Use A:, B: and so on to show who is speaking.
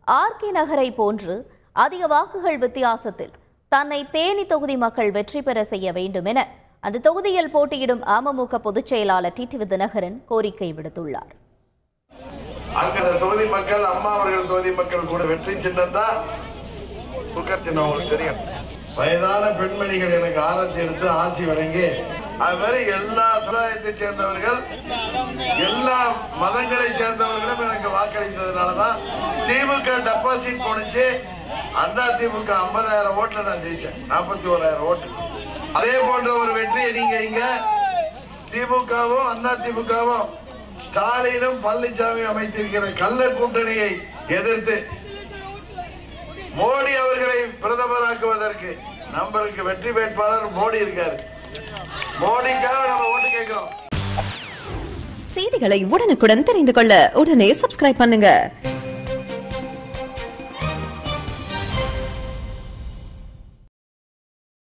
A: RK நகரை போன்று அதிக வாக்குகள் வித்தியாசத்தில் தன்னை தேனி தொகுதி மக்கள் வெற்றி பெற செய்ய வேண்டும் என அந்த தொகுதியில் போட்டியிடும் அமமுக பொதுச் செயலாளர் டிடிவி தினகரன் கோரிக்கை விடுத்துள்ளார்
B: அங்க அந்த தொகுதி மக்கள் அம்மா அவர்கள் தொகுதி மக்கள் கூட வெற்றி சின்னம் தான் குக்கர் சின்னம் உங்களுக்கு தெரியும் வயதான பெண்மணிகள் எனக்கு ஆரத்தி எடுத்து ஆட்சி வழங்கி அது மாதிரி எல்லா சமுதாயத்தை சேர்ந்தவர்கள் எல்லா மதங்களை சேர்ந்தவர்களும் எனக்கு வாக்களித்ததுனாலதான் திமுக டெபாசிட் போனுச்சு அண்ணா திமுக ஐம்பதாயிரம் ஓட்டுல நான் ஜெயிச்சேன் நாற்பத்தி ஓராயிரம் ஓட்டு அதே போன்ற ஒரு வெற்றியை நீங்க இங்க திமுகவும் அண்ணா திமுகவும் ஸ்டாலினும் பழனிசாமி அமைத்திருக்கிற கள்ள கூட்டணியை எதிர்த்து மோடி அவர்களை பிரதமராக்குவதற்கு நம்மளுக்கு வெற்றி வேட்பாளர் மோடி இருக்காரு மோடிக்காக நம்ம ஓட்டு கேட்கிறோம்
C: செய்திகளை உடனுக்குடன் தெரிந்து கொள்ள உடனே சப்ஸ்கிரைப் பண்ணுங்க